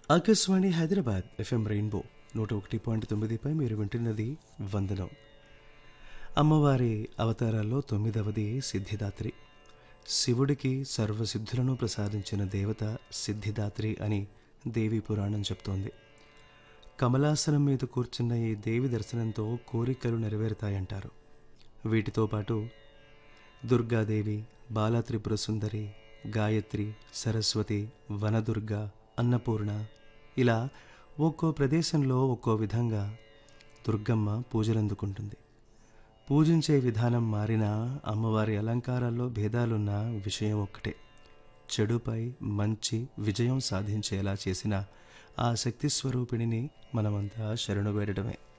Akashvani Hyderabad FM rainbow నూట ఒకటి point తొమ్మిదిపై మీరు వింటున్నది వందనం అమ్మవారి అవతారాల్లో తొమ్మిదవది సిద్ధిదాత్రి శివుడికి సర్వసిద్ధులను ప్రసాదించిన దేవత సిద్ధిదాత్రి అని దేవి పురాణం చెప్తోంది కమలాసనం మీద కూర్చున్న ఈ దేవి దర్శనంతో కోరికలు నెరవేరుతాయంటారు వీటితో పాటు దుర్గాదేవి బాలాత్రిపుర సుందరి గాయత్రి సరస్వతి వనదుర్గ అన్నపూర్ణ ఇలా ఒక్కో ప్రదేశంలో ఒక్కో విధంగా దుర్గమ్మ పూజలందుకుంటుంది పూజించే విధానం మారినా అమ్మవారి అలంకారాల్లో భేదాలున్న విషయం ఒక్కటే చెడుపై మంచి విజయం సాధించేలా చేసిన ఆ శక్తి స్వరూపిణిని మనమంతా శరణు వేడటమే